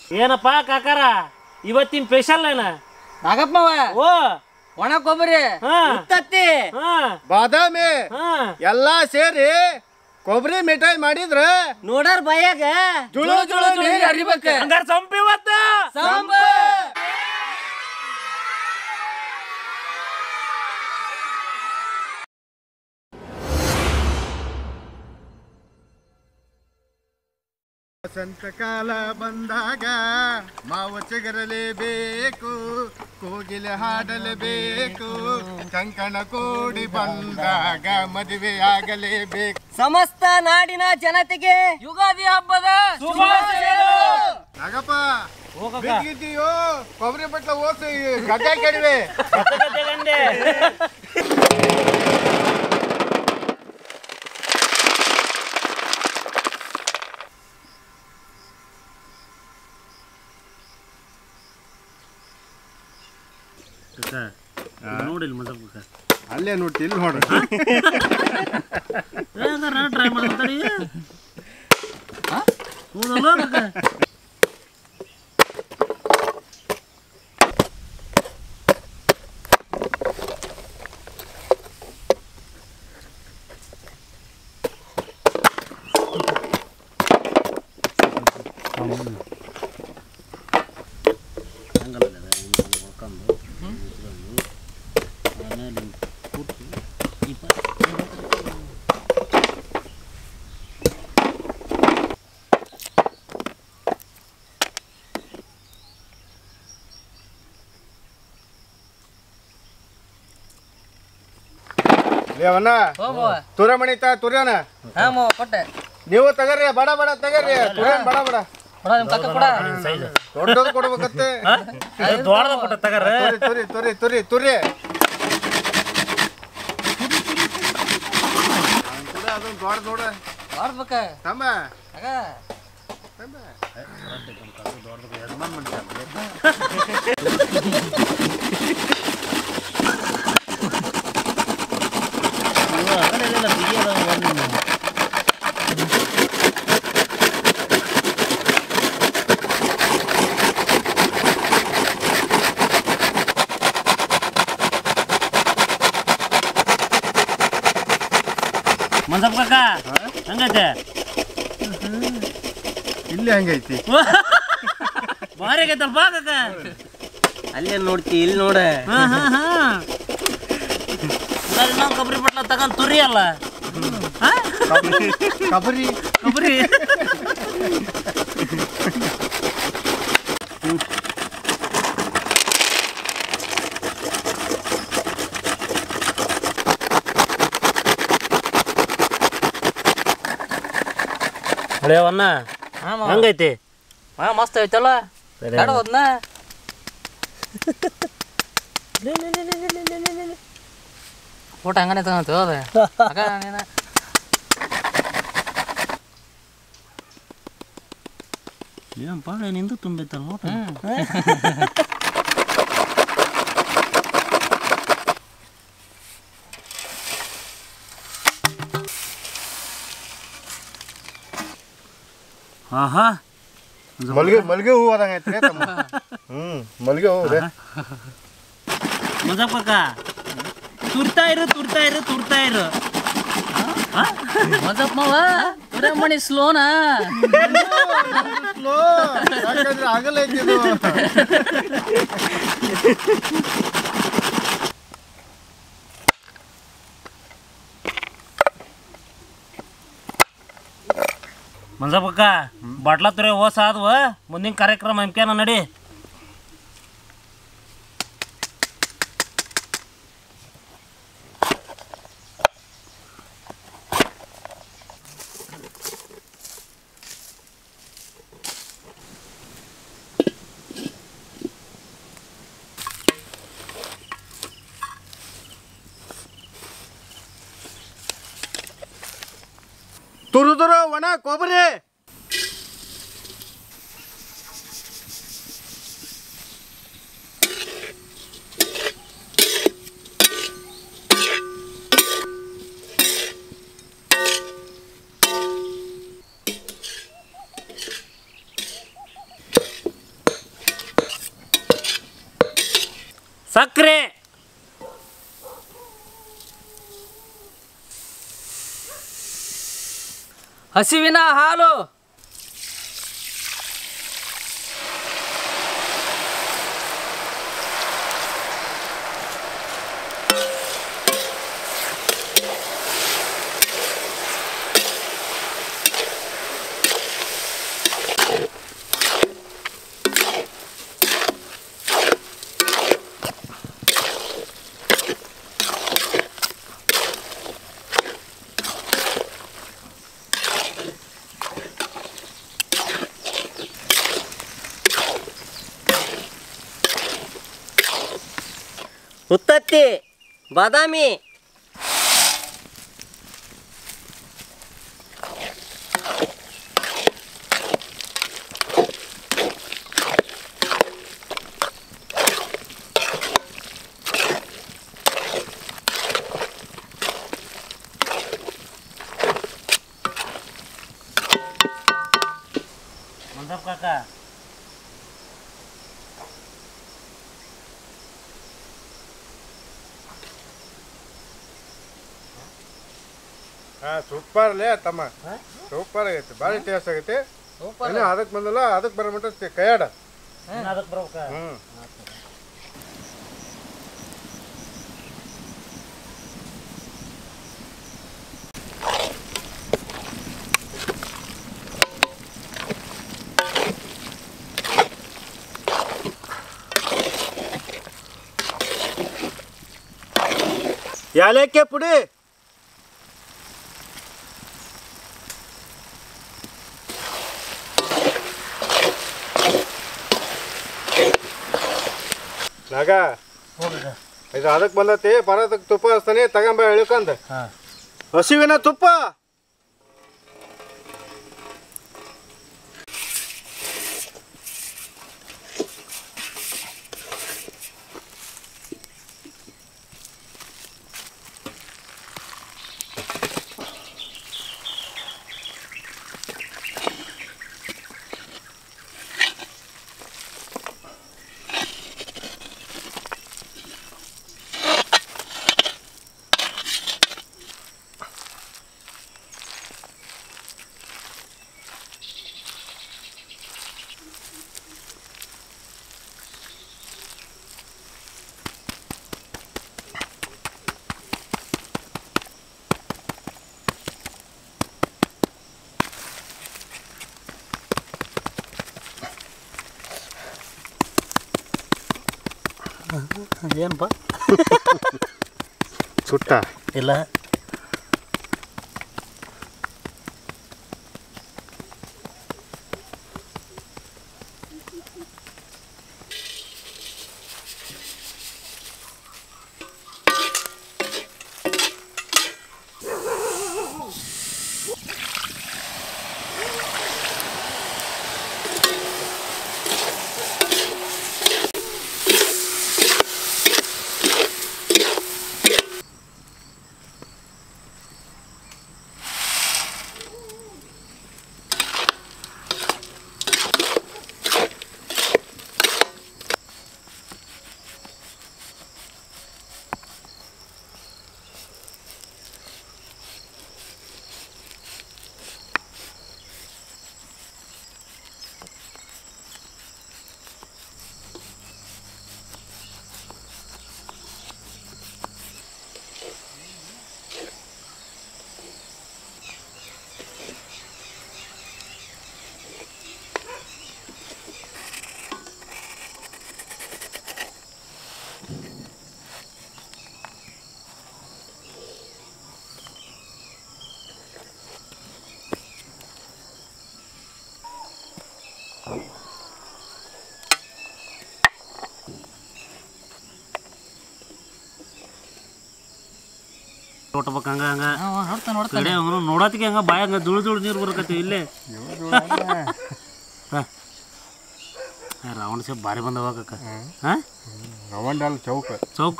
ಏನಪ್ಪ ಕಾಕಾರ ಇವತ್ತಿನ ಸ್ಪೆಷಲ್ ಏನ ನಾಗಪ್ಪವ ಓ ಒಣ ಕೊಬ್ಬರಿ ಹಾ. ಉತ್ತತ್ತಿ ಹಾ ಬಾದಾಮಿ ಹಾ ಎಲ್ಲಾ ಸೇರಿ ಕೊಬ್ಬರಿ ಮಿಠಾಯಿ ಮಾಡಿದ್ರ ನೋಡಾರ್ ಬಾಯಾಗ ಜುಳು ಜುಳು ನೀರ್ ಹರಿಬೇಕ ಹಂಗಾರ ಸಂಪಿ ಇವತ್ತ ವಸಂತ ಕಾಲ ಬಂದಾಗ ಮಾವ ಚಿಗರಲೇಬೇಕು ಕೋಗಿಲೆ ಹಾಡಲೇಬೇಕು ಕಂಕಣ ಕೋಡಿ ಬಂದಾಗ ಮದುವೆ ಆಗಲೇಬೇಕು ಸಮಸ್ತ ನಾಡಿನ ಜನತೆಗೆ ಯುಗಾದಿ ಹಬ್ಬದ ನಾಗಪ್ಪ ಹೋಗಕ್ಕ. ಬಿದ್ದಿದ್ದೀಯೋ ಕೊಬ್ಬರಿ ಬಟ್ಲ ಓಸಿ ಗಡ್ಡೆ ಕೆಡವೆ ಗಂಡೆ ನೋಡಿಲ್ಲ ಮಜಾ ಅಲ್ಲೇ ನೋಡಿ ಇಲ್ಲಿ ನೋಡ್ರಿ ಟ್ರೈ ಮಾಡ್ತಾರಿ ಹೌದಲ್ಲ ಕಾಕ? ಲೇವಣ್ಣ ತುರ ಮಣಿತ ತುರ್ಯಾನ ಹಾ ಮಾವ ಕೊಟ್ಟೆ ನೀವು ತಗರ್ರಿ ಬಡ ಬಡ ತಗರ್ರಿ ತುರ್ಯಾನ್ ಬಡ ಬಡ ಕೊಡ ನಿಮ್ ಕಕ್ಕ ಕೊಡ ಸೈಜ್ ದೊಡ್ಡದು ಕೊಡ್ಬೇಕತ್ತೆ ದೊಡ್ಡದ ಕೊಟ್ಟ ತಗರ ತುರಿ ತುರಿ ತುರಿ ತುರಿ ತುರಿ ಅದೊಂದು ದೊಡ್ಡ ನೋಡ ಮಾಡ್ಬೇಕ ತಮ್ಮ ಆಗ ತಮ್ಮ ಮಂಜಪ್ಪ ಕಾಕ ಹಂಗೈತೆ ಇಲ್ಲಿ ಹಂಗೈತಿ ಭಾರಿ ಆಗೈತಲ್ಪ ಕಾಕ ಅಲ್ಲೇ ನೋಡ್ತಿ ಇಲ್ಲಿ ನೋಡ ಹಾ ಹಾ ಹಾ ಇನ್ನೊಂದು ಕೊಬ್ಬರಿ ಪಟ್ಲ ತಗೊಂಡ್ ತುರಿ ಅಲ್ಲ ಹಾ? ಕಬರಿ ಕೊಬ್ಬರಿ ಹಳೆಯವನ್ನ ಹಾ ಮಾವ ಹಂಗೈತಿ ಹಾ ಮಸ್ತ್ ಐತಲ್ಲ ಸರಿ ಬೇಡ ಹೋದ್ನ ಊಟ ಹಂಗನೆ ತಗೊಂತ ಹೋದ ಆಗ ನೀನ ಏನಪ್ಪ ನಿಂದು ತುಂಬೈತಲ್ಲ ಊಟ ಆಹಾ ಮಲ್ಗೆ ಮಲ್ಗೆ ಹೂ ಅದಂಗೈತಿ ತಮ್ಮ ಹ್ಮ್ ಮಲ್ಗೆ ಹೂ ರೀ ಮಜಾಪಕ್ಕ ತುರ್ತಾ ಇರು ತುರ್ತಾ ಇರು ತುರ್ತಾ ಇರು ಮಜಪ್ ಮಾವ ಬರೇ ಮಣಿ ಸ್ಲೋನಾ ಸ್ಲೋ ಯಾಕಂದ್ರೆ ಆಗಲೈತಿ ಇದು ಮಂಜಪ್ಪಕ್ಕ ಬಾಟ್ಲ ತುರೆ ಓಸ ಆದ್ವ ಮುಂದಿನ ಕಾರ್ಯಕ್ರಮ ಹಮ್ಕ್ಯಾನ ನಡಿ ತುರುದುರು ಒಣ ಕೊಬ್ಬರಿ ಹಸಿವಿನ ಹಾಲು ಉತ್ತತ್ತಿ ಬಾದಾಮಿ ಮಂಜಪ್ಪ ಕಾಕ ಹಾ ಸೂಪರ್ ಲೇ ತಮ್ಮ ಸೂಪರ್ ಆಗೈತಿ ಭಾರಿ ಟೇಸ್ಟ್ ಆಗೈತಿ ಇನ್ನು ಅದಕ್ಕೆ ಬಂದಲ್ಲ ಅದಕ್ಕೆ ಬರಮಟ್ಟ ಕೈಯಾಡ ಇನ್ನು ಅದಕ್ಕೆ ಬರ್ಬೇಕ ಹ್ಮ್ ಯಾಲಕ್ಕೆ ಪುಡಿ ನಾಗ ಹೋಗ ಇದು ಅದಕ್ಕೆ ಬಂದತಿ ಬರೋದಕ್ಕೆ ತುಪ್ಪ ಹಚ್ತಾನೆ ತಗೊಂಬ ಇಳ್ಕಂದ ಹಾಂ ಹಸಿವಿನ ತುಪ್ಪ ಏನಪ್ಪ ಸುಟ್ಟ ಇಲ್ಲ ನೋಡ್ಬೇಕು ಹಂಗ ಹಂಗ ನೋಡ್ತಾ ನೋಡ್ತಾ ಕಡೆ ಅವನು ನೋಡತ್ತಿಗೆ ಹಂಗ ಬಾಯ ಹಂಗ ದುಳು ದುಳು ನೀರು ಬರಕತ್ತೀವಿ ಇಲ್ಲೇ ರಾವಣ ಸೇಬ್ ಭಾರಿ ಬಂದವ ಕಾಕ ಹಾಂ ರವಂಡಲ್ ಚೌಕ ಚೌಕ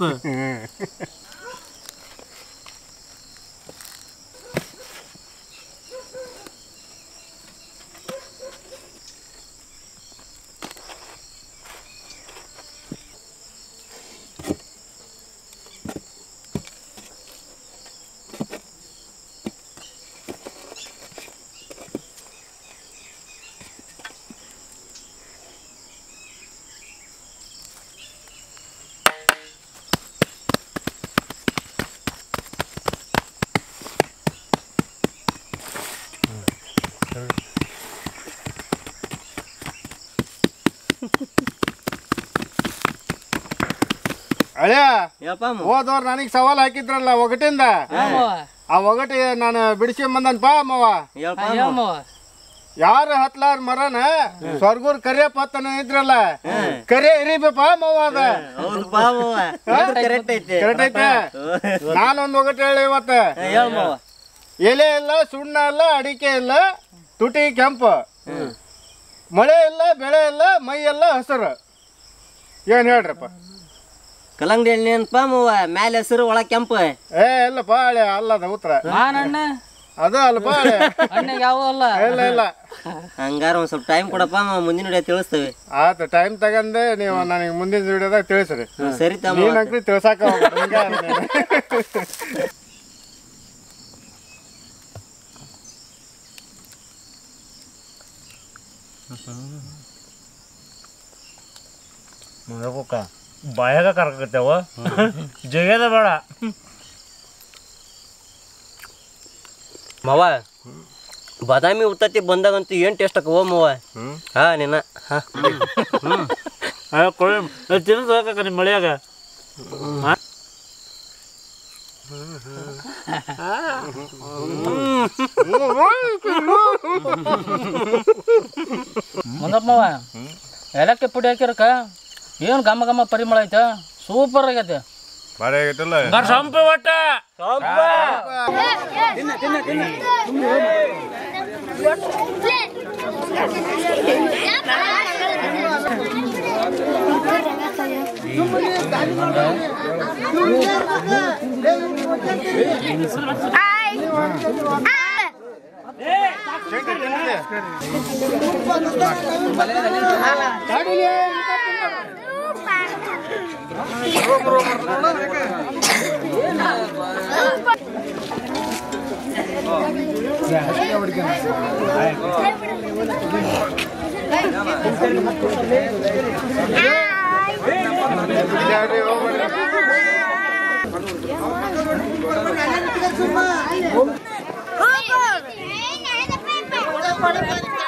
ಅಳಿಯ ಹೇಳಪ್ಪ ಮಾವ ಹೋದವ್ರು ನನಗೆ ಸವಾಲ್ ಹಾಕಿದ್ರಲ್ಲ ಒಗಟಿಂದ ಆ ಒಗಟಿ ನಾನು ಬಿಡಿಸ್ಕೊಂಬಂದನ್ಪ ಮಾವ ಹೇಳಪ್ಪ ಮಾವ ಯಾರು ಹತ್ಲಾರ ಮರನ ಸ್ವರ್ಗೂರ್ ಕರಿಯಪ್ಪ ಅತ್ತನ ಇದ್ರಲ್ಲ ಕರೆ ಇರಿಬೇಪ ಮಾವ ಅದ ಹೌದಪ್ಪ ಮಾವ ಕರೆಕ್ಟ್ ಐತೆ ಕರೆಕ್ಟ್ ಐತೆ ನಾನೊಂದು ಒಗಟ್ ಹೇಳಿ ಇವತ್ತ ಹೇಳ ಮಾವ ಎಲೆ ಇಲ್ಲ ಸುಣ್ಣ ಇಲ್ಲ ಅಡಿಕೆ ಇಲ್ಲ ತುಟಿ ಕೆಂಪು ಮಳೆ ಇಲ್ಲ ಬೆಳೆ ಇಲ್ಲ ಮೈ ಎಲ್ಲ ಹಸಿರು ಏನ್ ಹೇಳ್ರಪ್ಪ ಕಲ್ಲಂಗಡಿ ಎಣ್ಣೆ ಏನಪ್ಪ ಮಾವ ಮ್ಯಾಲೆ ಹೆಸರು ಒಳ ಕೆಂಪು ಏ ಇಲ್ಲಪ್ಪ ಹಳೆ ಅಲ್ಲದ ಉತ್ತರ ಮಾನ್ ಅಣ್ಣ ಅದು ಅಲ್ಲಪ್ಪ ಹಳೆ ಅಣ್ಣಗೆ ಯಾವ ಅಲ್ಲ ಇಲ್ಲ ಇಲ್ಲ ಹಂಗಾರ ಒಂದ್ ಸ್ವಲ್ಪ ಟೈಮ್ ಕೊಡಪ್ಪ ಮಾವ ಮುಂದಿನ ವಿಡಿಯೋ ತಿಳಿಸ್ತೇವೆ ಆತ ಟೈಮ್ ತಗಂದೆ ನೀವು ನನಗೆ ಮುಂದಿನ ವಿಡಿಯೋದಾಗ ತಿಳಿಸ್ರಿ ಸರಿ ತಮ್ಮ ನೀನ್ ಅಂಕ್ರಿ ತಿಳ್ಸಾಕ ಹೋಗ್ಬೇಡ, ಹಿಂಗ ಅಂದೆ. ಮಂಜಪ್ಪಕ್ಕ ಬಾಯಾಗ ಕರ್ಕತ್ತೇವ ಜಗ್ಯದ ಬೇಡ ಮಾವ ಬಾದಾಮಿ ಉತ್ತತ್ತಿ ಬಂದಾಗಂತೂ ಏನ್ ಟೇಸ್ಟ್ ಆಕವ ಮಾವ ಹಾ ನಿನ್ನ ಹಾ ತಿನ್ನೋದು ಹೋಗಕ್ಕ ನಿಮ್ಮ ಮಳೆಯಾಗ ಮುಂದಪ್ಪವ ಏಲಕ್ಕಿ ಪುಡಿ ಹಾಕಿರಕ ಏನು ಘಮ ಘಮ ಪರಿಮಳ ಐತೆ ಸೂಪರ್ ಆಗೈತೆ ಬಾರಿ ಆಗೈತಲ್ಲ ಸಂಪೆ ಒಟ್ಟ Hogo!